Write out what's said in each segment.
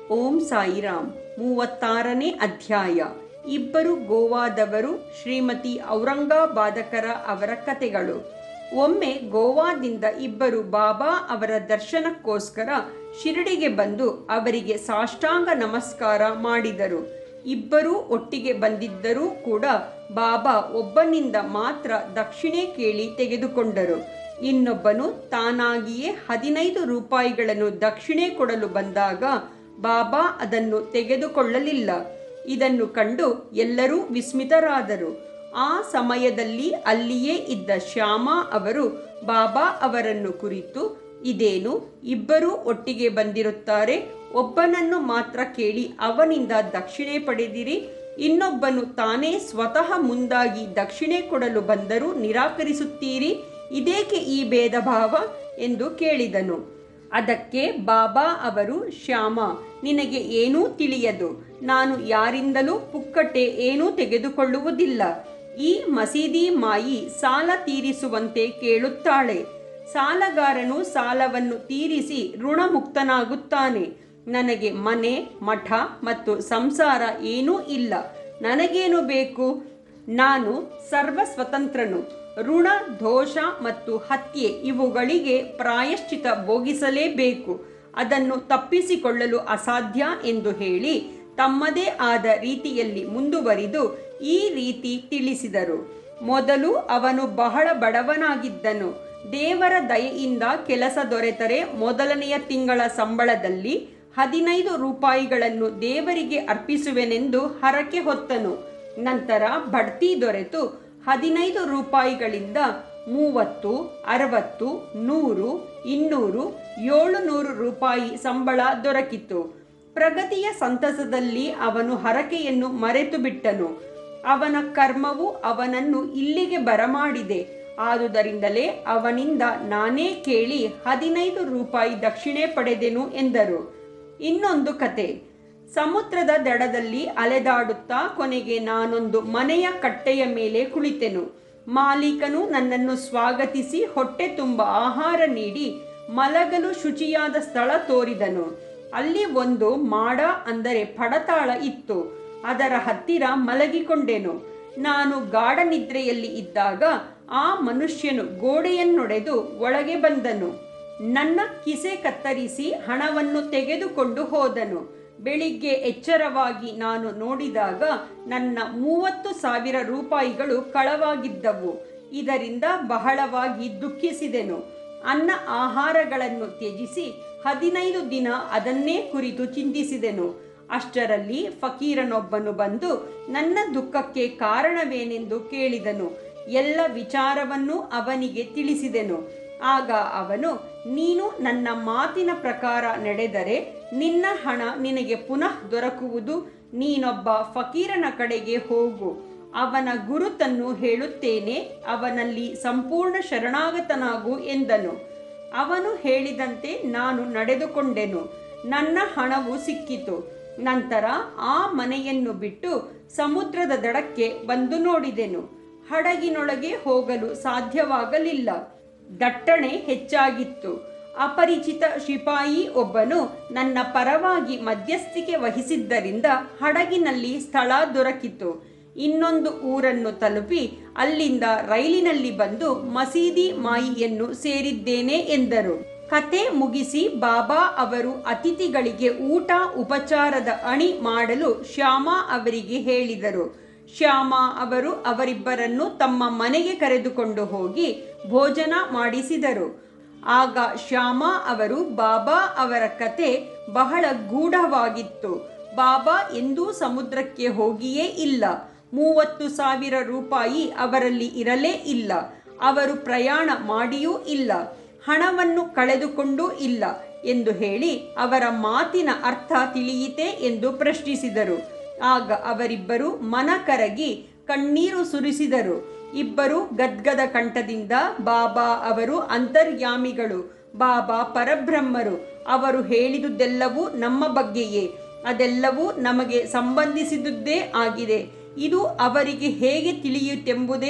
ಓಂ ಸಾಯಿರಾಮ್ ಮೂವತ್ತಾರನೇ ಅಧ್ಯಾಯ ಇಬ್ಬರು ಗೋವಾದವರು ಶ್ರೀಮತಿ ಔರಂಗಾಬಾದಕರ ಅವರ ಕತೆಗಳು ಒಮ್ಮೆ ಗೋವಾದಿಂದ ಇಬ್ಬರು ಬಾಬಾ ಅವರ ದರ್ಶನಕ್ಕೋಸ್ಕರ ಶಿರಡಿಗೆ ಬಂದು ಅವರಿಗೆ ಸಾಷ್ಟಾಂಗ ನಮಸ್ಕಾರ ಮಾಡಿದರು ಇಬ್ಬರೂ ಒಟ್ಟಿಗೆ ಬಂದಿದ್ದರೂ ಕೂಡ ಬಾಬಾ ಒಬ್ಬನಿಂದ ಮಾತ್ರ ದಕ್ಷಿಣೆ ಕೇಳಿ ತೆಗೆದುಕೊಂಡರು ಇನ್ನೊಬ್ಬನು ತಾನಾಗಿಯೇ ಹದಿನೈದು ರೂಪಾಯಿಗಳನ್ನು ದಕ್ಷಿಣೆ ಕೊಡಲು ಬಂದಾಗ ಬಾಬಾ ಅದನ್ನು ತೆಗೆದುಕೊಳ್ಳಲಿಲ್ಲ ಇದನ್ನು ಕಂಡು ಎಲ್ಲರೂ ವಿಸ್ಮಿತರಾದರು ಆ ಸಮಯದಲ್ಲಿ ಅಲ್ಲಿಯೇ ಇದ್ದ ಶ್ಯಾಮ ಅವರು ಬಾಬಾ ಅವರನ್ನು ಕುರಿತು ಇದೇನು ಇಬ್ಬರೂ ಒಟ್ಟಿಗೆ ಬಂದಿರುತ್ತಾರೆ ಒಬ್ಬನನ್ನು ಮಾತ್ರ ಕೇಳಿ ಅವನಿಂದ ದಕ್ಷಿಣೆ ಪಡೆದಿರಿ ಇನ್ನೊಬ್ಬನು ತಾನೇ ಸ್ವತಃ ಮುಂದಾಗಿ ದಕ್ಷಿಣೆ ಕೊಡಲು ಬಂದರೂ ನಿರಾಕರಿಸುತ್ತೀರಿ ಇದೇಕೆ ಈ ಭೇದ ಭಾವ ಎಂದು ಕೇಳಿದನು ಅದಕ್ಕೆ ಬಾಬಾ ಅವರು ಶ್ಯಾಮ ನಿನಗೆ ಏನೂ ತಿಳಿಯದು ನಾನು ಯಾರಿಂದಲೂ ಪುಕ್ಕಟೆ ಏನೂ ತೆಗೆದುಕೊಳ್ಳುವುದಿಲ್ಲ ಈ ಮಸೀದಿ ಮಾಯಿ ಸಾಲ ತೀರಿಸುವಂತೆ ಕೇಳುತ್ತಾಳೆ ಸಾಲಗಾರನು ಸಾಲವನ್ನು ತೀರಿಸಿ ಋಣಮುಕ್ತನಾಗುತ್ತಾನೆ ನನಗೆ ಮನೆ ಮಠ ಮತ್ತು ಸಂಸಾರ ಏನೂ ಇಲ್ಲ ನನಗೇನು ಬೇಕು ನಾನು ಸರ್ವ ಸ್ವತಂತ್ರನು ಋಣ ದೋಷ ಮತ್ತು ಹತ್ಯೆ ಇವುಗಳಿಗೆ ಪ್ರಾಯಶ್ಚಿತ ಭೋಗಿಸಲೇಬೇಕು ಅದನ್ನು ತಪ್ಪಿಸಿಕೊಳ್ಳಲು ಅಸಾಧ್ಯ ಎಂದು ಹೇಳಿ ತಮ್ಮದೇ ಆದ ರೀತಿಯಲ್ಲಿ ಮುಂದುವರಿದು ಈ ರೀತಿ ತಿಳಿಸಿದರು ಮೊದಲು ಅವನು ಬಹಳ ಬಡವನಾಗಿದ್ದನು ದೇವರ ದಯೆಯಿಂದ ಕೆಲಸ ದೊರೆತರೆ ಮೊದಲನೆಯ ತಿಂಗಳ ಸಂಬಳದಲ್ಲಿ ಹದಿನೈದು ರೂಪಾಯಿಗಳನ್ನು ದೇವರಿಗೆ ಅರ್ಪಿಸುವೆನೆಂದು ಹರಕೆ ಹೊತ್ತನು ನಂತರ ಬಡ್ತಿ ದೊರೆತು ಹದಿನೈದು ರೂಪಾಯಿಗಳಿಂದ ಮೂವತ್ತು ಅರವತ್ತು ನೂರು ಇನ್ನೂರು ಏಳುನೂರು ರೂಪಾಯಿ ಸಂಬಳ ದೊರಕಿತು ಪ್ರಗತಿಯ ಸಂತಸದಲ್ಲಿ ಅವನು ಹರಕೆಯನ್ನು ಮರೆತು ಬಿಟ್ಟನು ಅವನ ಕರ್ಮವು ಅವನನ್ನು ಇಲ್ಲಿಗೆ ಬರಮಾಡಿದೆ ಆದುದರಿಂದಲೇ ಅವನಿಂದ ನಾನೇ ಕೇಳಿ ಹದಿನೈದು ರೂಪಾಯಿ ದಕ್ಷಿಣೆ ಪಡೆದೆನು ಎಂದರು ಇನ್ನೊಂದು ಕತೆ ಸಮುದ್ರದ ದಡದಲ್ಲಿ ಅಲೆದಾಡುತ್ತಾ ಕೊನೆಗೆ ನಾನೊಂದು ಮನೆಯ ಕಟ್ಟೆಯ ಮೇಲೆ ಕುಳಿತೆನು ಮಾಲೀಕನು ನನ್ನನ್ನು ಸ್ವಾಗತಿಸಿ ಹೊಟ್ಟೆ ತುಂಬ ಆಹಾರ ನೀಡಿ ಮಲಗಲು ಶುಚಿಯಾದ ಸ್ಥಳ ತೋರಿದನು ಅಲ್ಲಿ ಒಂದು ಮಾಡ ಅಂದರೆ ಪಡತಾಳ ಇತ್ತು ಅದರ ಹತ್ತಿರ ಮಲಗಿಕೊಂಡೆನು ನಾನು ಗಾಢ ನಿದ್ರೆಯಲ್ಲಿ ಇದ್ದಾಗ ಆ ಮನುಷ್ಯನು ಗೋಡೆಯನ್ನೊಡೆದು ಒಳಗೆ ಬಂದನು ನನ್ನ ಕಿಸೆ ಕತ್ತರಿಸಿ ಹಣವನ್ನು ತೆಗೆದುಕೊಂಡು ಹೋದನು ಬೆಳಿಗ್ಗೆ ಎಚ್ಚರವಾಗಿ ನಾನು ನೋಡಿದಾಗ ನನ್ನ ಮೂವತ್ತು ಸಾವಿರ ರೂಪಾಯಿಗಳು ಕಳವಾಗಿದ್ದವು ಇದರಿಂದ ಬಹಳವಾಗಿ ದುಃಖಿಸಿದೆನು ಅನ್ನ ಆಹಾರಗಳನ್ನು ತ್ಯಜಿಸಿ ಹದಿನೈದು ದಿನ ಅದನ್ನೇ ಕುರಿತು ಚಿಂತಿಸಿದೆನು ಅಷ್ಟರಲ್ಲಿ ಫಕೀರನೊಬ್ಬನು ಬಂದು ನನ್ನ ದುಃಖಕ್ಕೆ ಕಾರಣವೇನೆಂದು ಕೇಳಿದನು ಎಲ್ಲ ವಿಚಾರವನ್ನು ಅವನಿಗೆ ತಿಳಿಸಿದೆನು ಆಗ ಅವನು ನೀನು ನನ್ನ ಮಾತಿನ ಪ್ರಕಾರ ನಡೆದರೆ ನಿನ್ನ ಹಣ ನಿನಗೆ ಪುನಃ ದೊರಕುವುದು ನೀನೊಬ್ಬ ಫಕೀರನ ಕಡೆಗೆ ಹೋಗು ಅವನ ಗುರುತನ್ನು ಹೇಳುತ್ತೇನೆ ಅವನಲ್ಲಿ ಸಂಪೂರ್ಣ ಶರಣಾಗತನಾಗು ಎಂದನು ಅವನು ಹೇಳಿದಂತೆ ನಾನು ನಡೆದುಕೊಂಡೆನು ನನ್ನ ಹಣವು ಸಿಕ್ಕಿತು ನಂತರ ಆ ಮನೆಯನ್ನು ಬಿಟ್ಟು ಸಮುದ್ರದ ದಡಕ್ಕೆ ಬಂದು ನೋಡಿದೆನು ಹಡಗಿನೊಳಗೆ ಹೋಗಲು ಸಾಧ್ಯವಾಗಲಿಲ್ಲ ದಟ್ಟಣೆ ಹೆಚ್ಚಾಗಿತ್ತು ಅಪರಿಚಿತ ಶಿಪಾಯಿ ಒಬ್ಬನು ನನ್ನ ಪರವಾಗಿ ಮಧ್ಯಸ್ಥಿಕೆ ವಹಿಸಿದ್ದರಿಂದ ಹಡಗಿನಲ್ಲಿ ಸ್ಥಳ ದೊರಕಿತು ಇನ್ನೊಂದು ಊರನ್ನು ತಲುಪಿ ಅಲ್ಲಿಂದ ರೈಲಿನಲ್ಲಿ ಬಂದು ಮಸೀದಿ ಮಾಯಿಯನ್ನು ಸೇರಿದ್ದೇನೆ ಎಂದರು ಕತೆ ಮುಗಿಸಿ ಬಾಬಾ ಅವರು ಅತಿಥಿಗಳಿಗೆ ಊಟ ಉಪಚಾರದ ಅಣಿ ಮಾಡಲು ಶ್ಯಾಮ ಅವರಿಗೆ ಹೇಳಿದರು ಶ್ಯಾಮ ಅವರು ಅವರಿಬ್ಬರನ್ನು ತಮ್ಮ ಮನೆಗೆ ಕರೆದುಕೊಂಡು ಹೋಗಿ ಭೋಜನ ಮಾಡಿಸಿದರು ಆಗ ಶ್ಯಾಮ ಅವರು ಬಾಬಾ ಅವರ ಕತೆ ಬಹಳ ಗೂಢವಾಗಿತ್ತು ಬಾಬಾ ಎಂದೂ ಸಮುದ್ರಕ್ಕೆ ಹೋಗಿಯೇ ಇಲ್ಲ ಮೂವತ್ತು ಸಾವಿರ ರೂಪಾಯಿ ಅವರಲ್ಲಿ ಇರಲೇ ಇಲ್ಲ ಅವರು ಪ್ರಯಾಣ ಮಾಡಿಯೂ ಇಲ್ಲ ಹಣವನ್ನು ಕಳೆದುಕೊಂಡೂ ಇಲ್ಲ ಎಂದು ಹೇಳಿ ಅವರ ಮಾತಿನ ಅರ್ಥ ತಿಳಿಯಿತೆ ಎಂದು ಪ್ರಶ್ನಿಸಿದರು ಆಗ ಅವರಿಬ್ಬರು ಮನ ಕರಗಿ ಕಣ್ಣೀರು ಸುರಿಸಿದರು ಇಬ್ಬರು ಗದ್ಗದ ಕಂಠದಿಂದ ಬಾಬಾ ಅವರು ಅಂತರ್ಯಾಮಿಗಳು ಬಾಬಾ ಪರಬ್ರಹ್ಮರು ಅವರು ಹೇಳಿದುದೆಲ್ಲವೂ ನಮ್ಮ ಬಗ್ಗೆಯೇ ಅದೆಲ್ಲವೂ ನಮಗೆ ಸಂಬಂಧಿಸಿದುದೇ ಆಗಿದೆ ಇದು ಅವರಿಗೆ ಹೇಗೆ ತಿಳಿಯುತ್ತೆಂಬುದೇ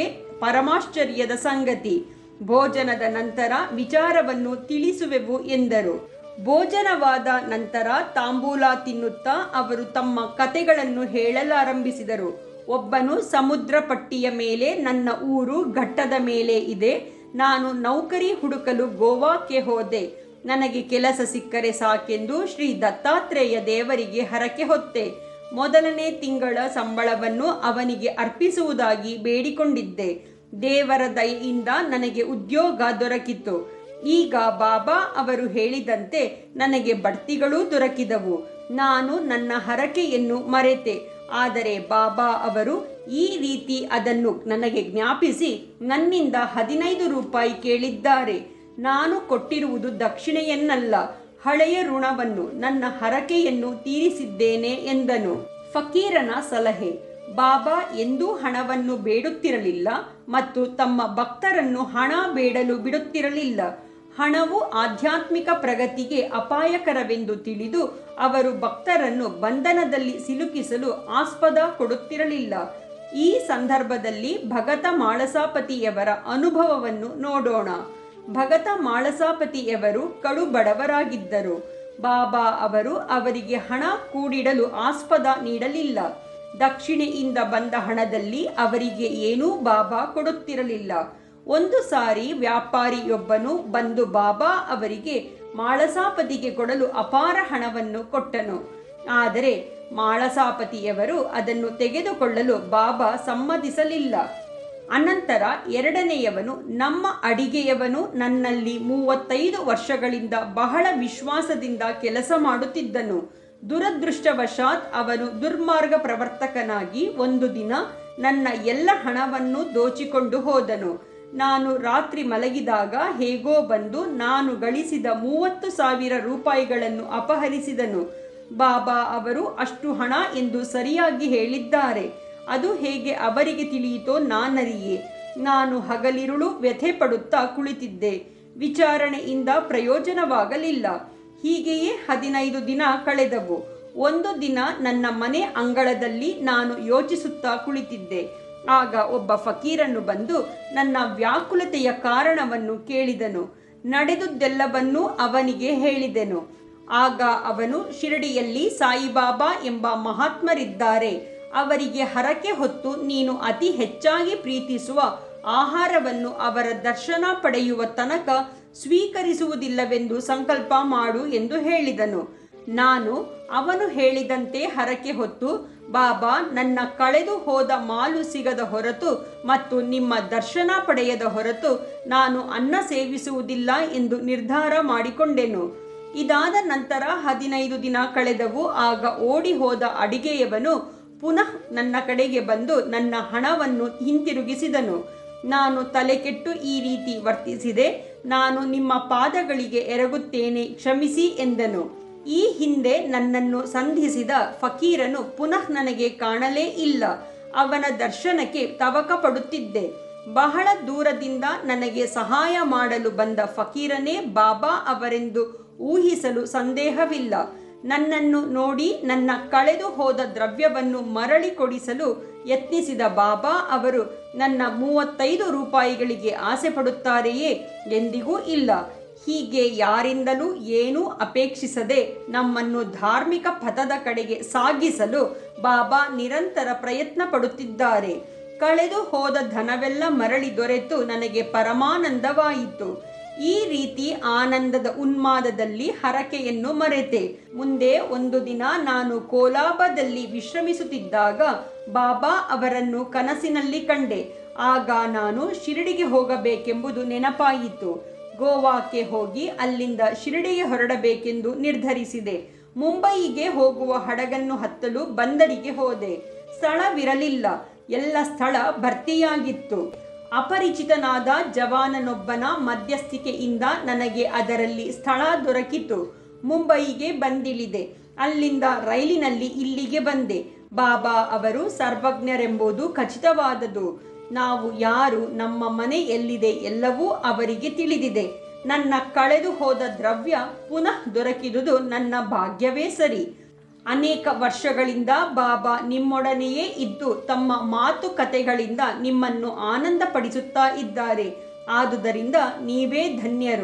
ಪರಮಾಶ್ಚರ್ಯದ ಸಂಗತಿ ಭೋಜನದ ನಂತರ ವಿಚಾರವನ್ನು ತಿಳಿಸುವೆವು ಎಂದರು ಭೋಜನವಾದ ನಂತರ ತಾಂಬೂಲ ತಿನ್ನುತ್ತಾ ಅವರು ತಮ್ಮ ಕತೆಗಳನ್ನು ಹೇಳಲಾರಂಭಿಸಿದರು ಒಬ್ಬನು ಸಮುದ್ರ ಪಟ್ಟಿಯ ಮೇಲೆ ನನ್ನ ಊರು ಘಟ್ಟದ ಮೇಲೆ ಇದೆ ನಾನು ನೌಕರಿ ಹುಡುಕಲು ಗೋವಾಕ್ಕೆ ಹೋದೆ ನನಗೆ ಕೆಲಸ ಸಿಕ್ಕರೆ ಸಾಕೆಂದು ಶ್ರೀ ದತ್ತಾತ್ರೇಯ ದೇವರಿಗೆ ಹರಕೆ ಹೊತ್ತೆ ಮೊದಲನೇ ತಿಂಗಳ ಸಂಬಳವನ್ನು ಅವನಿಗೆ ಅರ್ಪಿಸುವುದಾಗಿ ಬೇಡಿಕೊಂಡಿದ್ದೆ ದೇವರ ದಯೆಯಿಂದ ನನಗೆ ಉದ್ಯೋಗ ದೊರಕಿತು ಈಗ ಬಾಬಾ ಅವರು ಹೇಳಿದಂತೆ ನನಗೆ ಬಡ್ತಿಗಳೂ ದೊರಕಿದವು ನಾನು ನನ್ನ ಹರಕೆಯನ್ನು ಮರೆತೆ ಆದರೆ ಬಾಬಾ ಅವರು ಈ ರೀತಿ ಅದನ್ನು ನನಗೆ ಜ್ಞಾಪಿಸಿ ನನ್ನಿಂದ ಹದಿನೈದು ರೂಪಾಯಿ ಕೇಳಿದ್ದಾರೆ ನಾನು ಕೊಟ್ಟಿರುವುದು ದಕ್ಷಿಣೆಯನ್ನಲ್ಲ ಹಳೆಯ ಋಣವನ್ನು ನನ್ನ ಹರಕೆಯನ್ನು ತೀರಿಸಿದ್ದೇನೆ ಎಂದನು ಫಕೀರನ ಸಲಹೆ ಬಾಬಾ ಎಂದೂ ಹಣವನ್ನು ಬೇಡುತ್ತಿರಲಿಲ್ಲ ಮತ್ತು ತಮ್ಮ ಭಕ್ತರನ್ನು ಹಣ ಬೇಡಲು ಬಿಡುತ್ತಿರಲಿಲ್ಲ ಹಣವು ಆಧ್ಯಾತ್ಮಿಕ ಪ್ರಗತಿಗೆ ಅಪಾಯಕರವೆಂದು ತಿಳಿದು ಅವರು ಭಕ್ತರನ್ನು ಬಂಧನದಲ್ಲಿ ಸಿಲುಕಿಸಲು ಆಸ್ಪದ ಕೊಡುತ್ತಿರಲಿಲ್ಲ ಈ ಸಂದರ್ಭದಲ್ಲಿ ಭಗತ ಮಾಳಸಾಪತಿಯವರ ಅನುಭವವನ್ನು ನೋಡೋಣ ಭಗತ ಮಾಳಸಾಪತಿಯವರು ಕಡು ಬಡವರಾಗಿದ್ದರು ಬಾಬಾ ಅವರು ಅವರಿಗೆ ಹಣ ಕೂಡಿಡಲು ಆಸ್ಪದ ನೀಡಲಿಲ್ಲ ದಕ್ಷಿಣೆಯಿಂದ ಬಂದ ಹಣದಲ್ಲಿ ಅವರಿಗೆ ಏನೂ ಬಾಬಾ ಕೊಡುತ್ತಿರಲಿಲ್ಲ ಒಂದು ಸಾರಿ ವ್ಯಾಪಾರಿಯೊಬ್ಬನು ಬಂದು ಬಾಬಾ ಅವರಿಗೆ ಮಾಳಸಾಪತಿಗೆ ಕೊಡಲು ಅಪಾರ ಹಣವನ್ನು ಕೊಟ್ಟನು ಆದರೆ ಮಾಳಸಾಪತಿಯವರು ಅದನ್ನು ತೆಗೆದುಕೊಳ್ಳಲು ಬಾಬಾ ಸಮ್ಮತಿಸಲಿಲ್ಲ ಅನಂತರ ಎರಡನೆಯವನು ನಮ್ಮ ಅಡಿಗೆಯವನು ನನ್ನಲ್ಲಿ ಮೂವತ್ತೈದು ವರ್ಷಗಳಿಂದ ಬಹಳ ವಿಶ್ವಾಸದಿಂದ ಕೆಲಸ ಮಾಡುತ್ತಿದ್ದನು ದುರದೃಷ್ಟವಶಾತ್ ಅವನು ದುರ್ಮಾರ್ಗ ಪ್ರವರ್ತಕನಾಗಿ ಒಂದು ದಿನ ನನ್ನ ಎಲ್ಲ ಹಣವನ್ನು ದೋಚಿಕೊಂಡು ಹೋದನು ನಾನು ರಾತ್ರಿ ಮಲಗಿದಾಗ ಹೇಗೋ ಬಂದು ನಾನು ಗಳಿಸಿದ ಮೂವತ್ತು ಸಾವಿರ ರೂಪಾಯಿಗಳನ್ನು ಅಪಹರಿಸಿದನು ಬಾಬಾ ಅವರು ಅಷ್ಟು ಹಣ ಎಂದು ಸರಿಯಾಗಿ ಹೇಳಿದ್ದಾರೆ ಅದು ಹೇಗೆ ಅವರಿಗೆ ತಿಳಿಯಿತೋ ನಾನರಿಯೆ ನಾನು ಹಗಲಿರುಳು ವ್ಯಥೆ ಪಡುತ್ತಾ ಕುಳಿತಿದ್ದೆ ವಿಚಾರಣೆಯಿಂದ ಪ್ರಯೋಜನವಾಗಲಿಲ್ಲ ಹೀಗೆಯೇ ಹದಿನೈದು ದಿನ ಕಳೆದವು ಒಂದು ದಿನ ನನ್ನ ಮನೆ ಅಂಗಳದಲ್ಲಿ ನಾನು ಯೋಚಿಸುತ್ತಾ ಕುಳಿತಿದ್ದೆ ಆಗ ಒಬ್ಬ ಫಕೀರನ್ನು ಬಂದು ನನ್ನ ವ್ಯಾಕುಲತೆಯ ಕಾರಣವನ್ನು ಕೇಳಿದನು ನಡೆದುದೆಲ್ಲವನ್ನೂ ಅವನಿಗೆ ಹೇಳಿದೆನು ಆಗ ಅವನು ಶಿರಡಿಯಲ್ಲಿ ಸಾಯಿಬಾಬಾ ಎಂಬ ಮಹಾತ್ಮರಿದ್ದಾರೆ ಅವರಿಗೆ ಹರಕೆ ಹೊತ್ತು ನೀನು ಅತಿ ಹೆಚ್ಚಾಗಿ ಪ್ರೀತಿಸುವ ಆಹಾರವನ್ನು ಅವರ ದರ್ಶನ ಪಡೆಯುವ ತನಕ ಸ್ವೀಕರಿಸುವುದಿಲ್ಲವೆಂದು ಸಂಕಲ್ಪ ಮಾಡು ಎಂದು ಹೇಳಿದನು ನಾನು ಅವನು ಹೇಳಿದಂತೆ ಹರಕೆ ಹೊತ್ತು ಬಾಬಾ ನನ್ನ ಕಳೆದು ಹೋದ ಮಾಲು ಸಿಗದ ಹೊರತು ಮತ್ತು ನಿಮ್ಮ ದರ್ಶನ ಪಡೆಯದ ಹೊರತು ನಾನು ಅನ್ನ ಸೇವಿಸುವುದಿಲ್ಲ ಎಂದು ನಿರ್ಧಾರ ಮಾಡಿಕೊಂಡೆನು ಇದಾದ ನಂತರ ಹದಿನೈದು ದಿನ ಕಳೆದವು ಆಗ ಓಡಿ ಹೋದ ಅಡಿಗೆಯವನು ಪುನಃ ನನ್ನ ಕಡೆಗೆ ಬಂದು ನನ್ನ ಹಣವನ್ನು ಹಿಂತಿರುಗಿಸಿದನು ನಾನು ತಲೆಕೆಟ್ಟು ಈ ರೀತಿ ವರ್ತಿಸಿದೆ ನಾನು ನಿಮ್ಮ ಪಾದಗಳಿಗೆ ಎರಗುತ್ತೇನೆ ಕ್ಷಮಿಸಿ ಎಂದನು ಈ ಹಿಂದೆ ನನ್ನನ್ನು ಸಂಧಿಸಿದ ಫಕೀರನು ಪುನಃ ನನಗೆ ಕಾಣಲೇ ಇಲ್ಲ ಅವನ ದರ್ಶನಕ್ಕೆ ತವಕ ಪಡುತ್ತಿದ್ದೆ ಬಹಳ ದೂರದಿಂದ ನನಗೆ ಸಹಾಯ ಮಾಡಲು ಬಂದ ಫಕೀರನೇ ಬಾಬಾ ಅವರೆಂದು ಊಹಿಸಲು ಸಂದೇಹವಿಲ್ಲ ನನ್ನನ್ನು ನೋಡಿ ನನ್ನ ಕಳೆದು ಹೋದ ದ್ರವ್ಯವನ್ನು ಮರಳಿ ಕೊಡಿಸಲು ಯತ್ನಿಸಿದ ಬಾಬಾ ಅವರು ನನ್ನ ಮೂವತ್ತೈದು ರೂಪಾಯಿಗಳಿಗೆ ಆಸೆ ಪಡುತ್ತಾರೆಯೇ ಎಂದಿಗೂ ಇಲ್ಲ ಹೀಗೆ ಯಾರಿಂದಲೂ ಏನೂ ಅಪೇಕ್ಷಿಸದೆ ನಮ್ಮನ್ನು ಧಾರ್ಮಿಕ ಪಥದ ಕಡೆಗೆ ಸಾಗಿಸಲು ಬಾಬಾ ನಿರಂತರ ಪ್ರಯತ್ನ ಪಡುತ್ತಿದ್ದಾರೆ ಕಳೆದು ಹೋದ ಧನವೆಲ್ಲ ಮರಳಿ ದೊರೆತು ನನಗೆ ಪರಮಾನಂದವಾಯಿತು ಈ ರೀತಿ ಆನಂದದ ಉನ್ಮಾದದಲ್ಲಿ ಹರಕೆಯನ್ನು ಮರೆತೆ ಮುಂದೆ ಒಂದು ದಿನ ನಾನು ಕೋಲಾಬದಲ್ಲಿ ವಿಶ್ರಮಿಸುತ್ತಿದ್ದಾಗ ಬಾಬಾ ಅವರನ್ನು ಕನಸಿನಲ್ಲಿ ಕಂಡೆ ಆಗ ನಾನು ಶಿರಡಿಗೆ ಹೋಗಬೇಕೆಂಬುದು ನೆನಪಾಯಿತು ಗೋವಾಕ್ಕೆ ಹೋಗಿ ಅಲ್ಲಿಂದ ಶಿರಡಿಗೆ ಹೊರಡಬೇಕೆಂದು ನಿರ್ಧರಿಸಿದೆ ಮುಂಬಯಿಗೆ ಹೋಗುವ ಹಡಗನ್ನು ಹತ್ತಲು ಬಂದರಿಗೆ ಹೋದೆ ಸ್ಥಳವಿರಲಿಲ್ಲ ಎಲ್ಲ ಸ್ಥಳ ಭರ್ತಿಯಾಗಿತ್ತು ಅಪರಿಚಿತನಾದ ಜವಾನನೊಬ್ಬನ ಮಧ್ಯಸ್ಥಿಕೆಯಿಂದ ನನಗೆ ಅದರಲ್ಲಿ ಸ್ಥಳ ದೊರಕಿತು ಮುಂಬಯಿಗೆ ಬಂದಿಳಿದೆ ಅಲ್ಲಿಂದ ರೈಲಿನಲ್ಲಿ ಇಲ್ಲಿಗೆ ಬಂದೆ ಬಾಬಾ ಅವರು ಸರ್ವಜ್ಞರೆಂಬುದು ಖಚಿತವಾದದು ನಾವು ಯಾರು ನಮ್ಮ ಮನೆ ಎಲ್ಲಿದೆ ಎಲ್ಲವೂ ಅವರಿಗೆ ತಿಳಿದಿದೆ ನನ್ನ ಕಳೆದು ಹೋದ ದ್ರವ್ಯ ಪುನಃ ದೊರಕಿದುದು ನನ್ನ ಭಾಗ್ಯವೇ ಸರಿ ಅನೇಕ ವರ್ಷಗಳಿಂದ ಬಾಬಾ ನಿಮ್ಮೊಡನೆಯೇ ಇದ್ದು ತಮ್ಮ ಮಾತುಕತೆಗಳಿಂದ ನಿಮ್ಮನ್ನು ಆನಂದಪಡಿಸುತ್ತಾ ಇದ್ದಾರೆ ಆದುದರಿಂದ ನೀವೇ ಧನ್ಯರು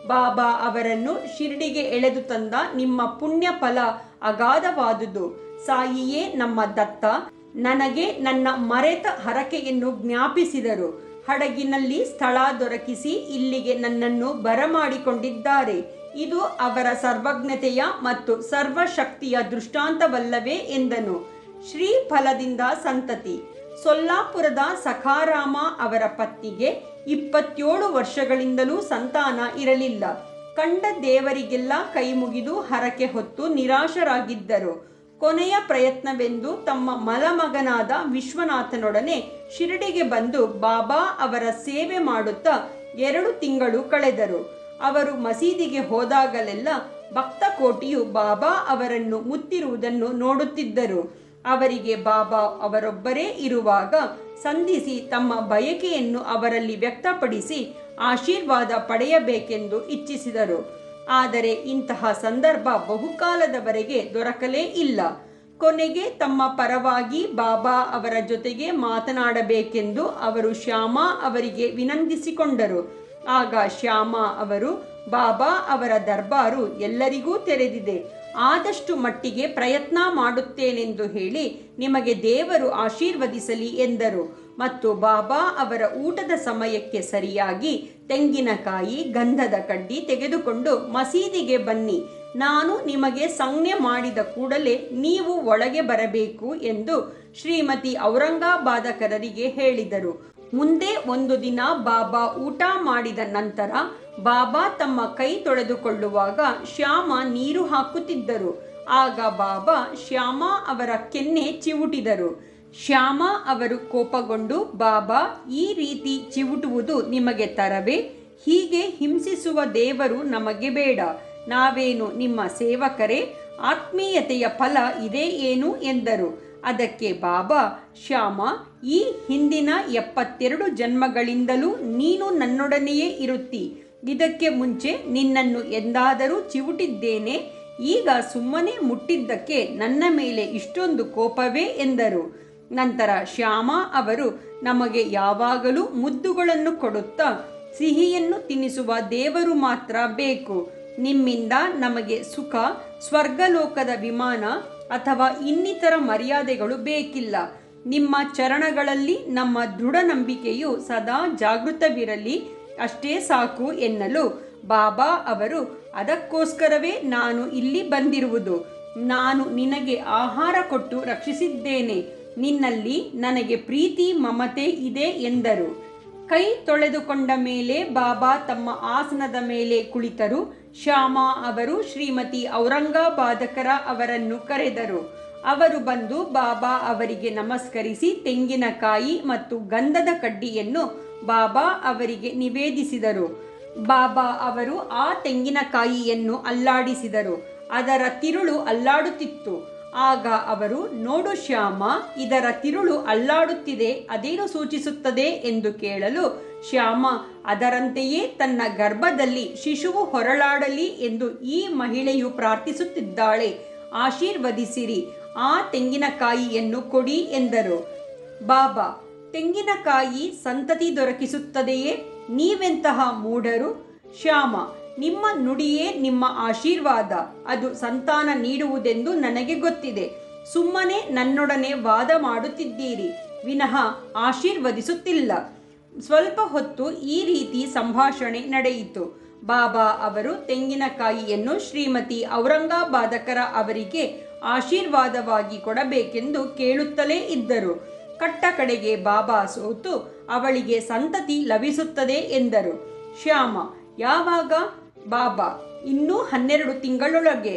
ಬಾಬಾ ಅವರನ್ನು ಶಿರ್ಡಿಗೆ ಎಳೆದು ತಂದ ನಿಮ್ಮ ಪುಣ್ಯ ಫಲ ಅಗಾಧವಾದುದು ಸಾಯಿಯೇ ನಮ್ಮ ದತ್ತ ನನಗೆ ನನ್ನ ಮರೆತ ಹರಕೆಯನ್ನು ಜ್ಞಾಪಿಸಿದರು ಹಡಗಿನಲ್ಲಿ ಸ್ಥಳ ದೊರಕಿಸಿ ಇಲ್ಲಿಗೆ ನನ್ನನ್ನು ಬರಮಾಡಿಕೊಂಡಿದ್ದಾರೆ ಇದು ಅವರ ಸರ್ವಜ್ಞತೆಯ ಮತ್ತು ಸರ್ವಶಕ್ತಿಯ ದೃಷ್ಟಾಂತವಲ್ಲವೇ ಎಂದನು ಶ್ರೀ ಫಲದಿಂದ ಸಂತತಿ ಸೊಲ್ಲಾಪುರದ ಸಖಾರಾಮ ಅವರ ಪತ್ನಿಗೆ ಇಪ್ಪತ್ತೇಳು ವರ್ಷಗಳಿಂದಲೂ ಸಂತಾನ ಇರಲಿಲ್ಲ ಕಂಡ ದೇವರಿಗೆಲ್ಲ ಕೈ ಮುಗಿದು ಹರಕೆ ಹೊತ್ತು ನಿರಾಶರಾಗಿದ್ದರು ಕೊನೆಯ ಪ್ರಯತ್ನವೆಂದು ತಮ್ಮ ಮಲಮಗನಾದ ವಿಶ್ವನಾಥನೊಡನೆ ಶಿರಡಿಗೆ ಬಂದು ಬಾಬಾ ಅವರ ಸೇವೆ ಮಾಡುತ್ತಾ ಎರಡು ತಿಂಗಳು ಕಳೆದರು ಅವರು ಮಸೀದಿಗೆ ಹೋದಾಗಲೆಲ್ಲ ಭಕ್ತ ಕೋಟಿಯು ಬಾಬಾ ಅವರನ್ನು ಮುತ್ತಿರುವುದನ್ನು ನೋಡುತ್ತಿದ್ದರು ಅವರಿಗೆ ಬಾಬಾ ಅವರೊಬ್ಬರೇ ಇರುವಾಗ ಸಂಧಿಸಿ ತಮ್ಮ ಬಯಕೆಯನ್ನು ಅವರಲ್ಲಿ ವ್ಯಕ್ತಪಡಿಸಿ ಆಶೀರ್ವಾದ ಪಡೆಯಬೇಕೆಂದು ಇಚ್ಛಿಸಿದರು ಆದರೆ ಇಂತಹ ಸಂದರ್ಭ ಬಹುಕಾಲದವರೆಗೆ ದೊರಕಲೇ ಇಲ್ಲ ಕೊನೆಗೆ ತಮ್ಮ ಪರವಾಗಿ ಬಾಬಾ ಅವರ ಜೊತೆಗೆ ಮಾತನಾಡಬೇಕೆಂದು ಅವರು ಶ್ಯಾಮ ಅವರಿಗೆ ವಿನಂತಿಸಿಕೊಂಡರು ಆಗ ಶ್ಯಾಮ ಅವರು ಬಾಬಾ ಅವರ ದರ್ಬಾರು ಎಲ್ಲರಿಗೂ ತೆರೆದಿದೆ ಆದಷ್ಟು ಮಟ್ಟಿಗೆ ಪ್ರಯತ್ನ ಮಾಡುತ್ತೇನೆಂದು ಹೇಳಿ ನಿಮಗೆ ದೇವರು ಆಶೀರ್ವದಿಸಲಿ ಎಂದರು ಮತ್ತು ಬಾಬಾ ಅವರ ಊಟದ ಸಮಯಕ್ಕೆ ಸರಿಯಾಗಿ ತೆಂಗಿನಕಾಯಿ ಗಂಧದ ಕಡ್ಡಿ ತೆಗೆದುಕೊಂಡು ಮಸೀದಿಗೆ ಬನ್ನಿ ನಾನು ನಿಮಗೆ ಸಂಜ್ಞೆ ಮಾಡಿದ ಕೂಡಲೇ ನೀವು ಒಳಗೆ ಬರಬೇಕು ಎಂದು ಶ್ರೀಮತಿ ಔರಂಗಾಬಾದಕರರಿಗೆ ಹೇಳಿದರು ಮುಂದೆ ಒಂದು ದಿನ ಬಾಬಾ ಊಟ ಮಾಡಿದ ನಂತರ ಬಾಬಾ ತಮ್ಮ ಕೈ ತೊಳೆದುಕೊಳ್ಳುವಾಗ ಶ್ಯಾಮ ನೀರು ಹಾಕುತ್ತಿದ್ದರು ಆಗ ಬಾಬಾ ಶ್ಯಾಮ ಅವರ ಕೆನ್ನೆ ಚಿವುಟಿದರು ಶ್ಯಾಮ ಅವರು ಕೋಪಗೊಂಡು ಬಾಬಾ ಈ ರೀತಿ ಚಿವುಟುವುದು ನಿಮಗೆ ತರವೇ ಹೀಗೆ ಹಿಂಸಿಸುವ ದೇವರು ನಮಗೆ ಬೇಡ ನಾವೇನು ನಿಮ್ಮ ಸೇವಕರೇ ಆತ್ಮೀಯತೆಯ ಫಲ ಇದೇ ಏನು ಎಂದರು ಅದಕ್ಕೆ ಬಾಬಾ ಶ್ಯಾಮ ಈ ಹಿಂದಿನ ಎಪ್ಪತ್ತೆರಡು ಜನ್ಮಗಳಿಂದಲೂ ನೀನು ನನ್ನೊಡನೆಯೇ ಇರುತ್ತಿ ಇದಕ್ಕೆ ಮುಂಚೆ ನಿನ್ನನ್ನು ಎಂದಾದರೂ ಚಿವುಟಿದ್ದೇನೆ ಈಗ ಸುಮ್ಮನೆ ಮುಟ್ಟಿದ್ದಕ್ಕೆ ನನ್ನ ಮೇಲೆ ಇಷ್ಟೊಂದು ಕೋಪವೇ ಎಂದರು ನಂತರ ಶ್ಯಾಮ ಅವರು ನಮಗೆ ಯಾವಾಗಲೂ ಮುದ್ದುಗಳನ್ನು ಕೊಡುತ್ತಾ ಸಿಹಿಯನ್ನು ತಿನ್ನಿಸುವ ದೇವರು ಮಾತ್ರ ಬೇಕು ನಿಮ್ಮಿಂದ ನಮಗೆ ಸುಖ ಸ್ವರ್ಗಲೋಕದ ವಿಮಾನ ಅಥವಾ ಇನ್ನಿತರ ಮರ್ಯಾದೆಗಳು ಬೇಕಿಲ್ಲ ನಿಮ್ಮ ಚರಣಗಳಲ್ಲಿ ನಮ್ಮ ದೃಢ ನಂಬಿಕೆಯು ಸದಾ ಜಾಗೃತವಿರಲಿ ಅಷ್ಟೇ ಸಾಕು ಎನ್ನಲು ಬಾಬಾ ಅವರು ಅದಕ್ಕೋಸ್ಕರವೇ ನಾನು ಇಲ್ಲಿ ಬಂದಿರುವುದು ನಾನು ನಿನಗೆ ಆಹಾರ ಕೊಟ್ಟು ರಕ್ಷಿಸಿದ್ದೇನೆ ನಿನ್ನಲ್ಲಿ ನನಗೆ ಪ್ರೀತಿ ಮಮತೆ ಇದೆ ಎಂದರು ಕೈ ತೊಳೆದುಕೊಂಡ ಮೇಲೆ ಬಾಬಾ ತಮ್ಮ ಆಸನದ ಮೇಲೆ ಕುಳಿತರು ಶ್ಯಾಮ ಅವರು ಶ್ರೀಮತಿ ಔರಂಗಾಬಾದಕರ ಅವರನ್ನು ಕರೆದರು ಅವರು ಬಂದು ಬಾಬಾ ಅವರಿಗೆ ನಮಸ್ಕರಿಸಿ ತೆಂಗಿನಕಾಯಿ ಮತ್ತು ಗಂಧದ ಕಡ್ಡಿಯನ್ನು ಬಾಬಾ ಅವರಿಗೆ ನಿವೇದಿಸಿದರು ಬಾಬಾ ಅವರು ಆ ತೆಂಗಿನಕಾಯಿಯನ್ನು ಅಲ್ಲಾಡಿಸಿದರು ಅದರ ತಿರುಳು ಅಲ್ಲಾಡುತ್ತಿತ್ತು ಆಗ ಅವರು ನೋಡು ಶ್ಯಾಮ ಇದರ ತಿರುಳು ಅಲ್ಲಾಡುತ್ತಿದೆ ಅದೇನು ಸೂಚಿಸುತ್ತದೆ ಎಂದು ಕೇಳಲು ಶ್ಯಾಮ ಅದರಂತೆಯೇ ತನ್ನ ಗರ್ಭದಲ್ಲಿ ಶಿಶುವು ಹೊರಳಾಡಲಿ ಎಂದು ಈ ಮಹಿಳೆಯು ಪ್ರಾರ್ಥಿಸುತ್ತಿದ್ದಾಳೆ ಆಶೀರ್ವದಿಸಿರಿ ಆ ತೆಂಗಿನಕಾಯಿಯನ್ನು ಕೊಡಿ ಎಂದರು ಬಾಬಾ ತೆಂಗಿನಕಾಯಿ ಸಂತತಿ ದೊರಕಿಸುತ್ತದೆಯೇ ನೀವೆಂತಹ ಮೂಢರು ಶ್ಯಾಮ ನಿಮ್ಮ ನುಡಿಯೇ ನಿಮ್ಮ ಆಶೀರ್ವಾದ ಅದು ಸಂತಾನ ನೀಡುವುದೆಂದು ನನಗೆ ಗೊತ್ತಿದೆ ಸುಮ್ಮನೆ ನನ್ನೊಡನೆ ವಾದ ಮಾಡುತ್ತಿದ್ದೀರಿ ವಿನಃ ಆಶೀರ್ವದಿಸುತ್ತಿಲ್ಲ ಸ್ವಲ್ಪ ಹೊತ್ತು ಈ ರೀತಿ ಸಂಭಾಷಣೆ ನಡೆಯಿತು ಬಾಬಾ ಅವರು ತೆಂಗಿನಕಾಯಿಯನ್ನು ಶ್ರೀಮತಿ ಔರಂಗಾಬಾದಕರ ಅವರಿಗೆ ಆಶೀರ್ವಾದವಾಗಿ ಕೊಡಬೇಕೆಂದು ಕೇಳುತ್ತಲೇ ಇದ್ದರು ಕಟ್ಟ ಕಡೆಗೆ ಬಾಬಾ ಸೋತು ಅವಳಿಗೆ ಸಂತತಿ ಲಭಿಸುತ್ತದೆ ಎಂದರು ಶ್ಯಾಮ ಯಾವಾಗ ಬಾಬಾ ಇನ್ನೂ ಹನ್ನೆರಡು ತಿಂಗಳೊಳಗೆ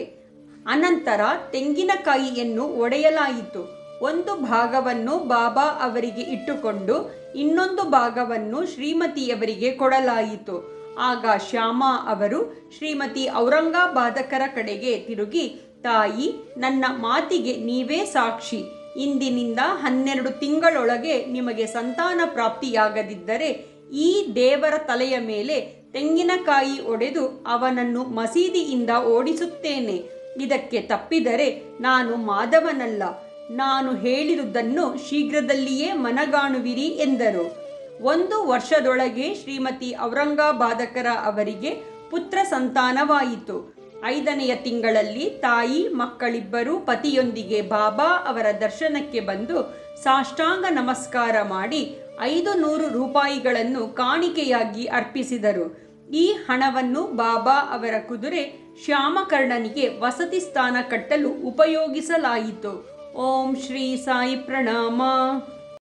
ಅನಂತರ ತೆಂಗಿನಕಾಯಿಯನ್ನು ಒಡೆಯಲಾಯಿತು ಒಂದು ಭಾಗವನ್ನು ಬಾಬಾ ಅವರಿಗೆ ಇಟ್ಟುಕೊಂಡು ಇನ್ನೊಂದು ಭಾಗವನ್ನು ಶ್ರೀಮತಿಯವರಿಗೆ ಕೊಡಲಾಯಿತು ಆಗ ಶ್ಯಾಮ ಅವರು ಶ್ರೀಮತಿ ಔರಂಗಾಬಾದಕರ ಕಡೆಗೆ ತಿರುಗಿ ತಾಯಿ ನನ್ನ ಮಾತಿಗೆ ನೀವೇ ಸಾಕ್ಷಿ ಇಂದಿನಿಂದ ಹನ್ನೆರಡು ತಿಂಗಳೊಳಗೆ ನಿಮಗೆ ಸಂತಾನ ಪ್ರಾಪ್ತಿಯಾಗದಿದ್ದರೆ ಈ ದೇವರ ತಲೆಯ ಮೇಲೆ ತೆಂಗಿನಕಾಯಿ ಒಡೆದು ಅವನನ್ನು ಮಸೀದಿಯಿಂದ ಓಡಿಸುತ್ತೇನೆ ಇದಕ್ಕೆ ತಪ್ಪಿದರೆ ನಾನು ಮಾಧವನಲ್ಲ ನಾನು ಹೇಳಿದುದನ್ನು ಶೀಘ್ರದಲ್ಲಿಯೇ ಮನಗಾಣುವಿರಿ ಎಂದರು ಒಂದು ವರ್ಷದೊಳಗೆ ಶ್ರೀಮತಿ ಔರಂಗಾಬಾದಕರ ಅವರಿಗೆ ಪುತ್ರ ಸಂತಾನವಾಯಿತು ಐದನೆಯ ತಿಂಗಳಲ್ಲಿ ತಾಯಿ ಮಕ್ಕಳಿಬ್ಬರೂ ಪತಿಯೊಂದಿಗೆ ಬಾಬಾ ಅವರ ದರ್ಶನಕ್ಕೆ ಬಂದು ಸಾಷ್ಟಾಂಗ ನಮಸ್ಕಾರ ಮಾಡಿ ಐದು ನೂರು ರೂಪಾಯಿಗಳನ್ನು ಕಾಣಿಕೆಯಾಗಿ ಅರ್ಪಿಸಿದರು ಈ ಹಣವನ್ನು ಬಾಬಾ ಅವರ ಕುದುರೆ ಶ್ಯಾಮಕರ್ಣನಿಗೆ ವಸತಿ ಸ್ಥಾನ ಕಟ್ಟಲು ಉಪಯೋಗಿಸಲಾಯಿತು ಓಂ ಶ್ರೀ ಸಾಯಿ ಪ್ರಣಾಮ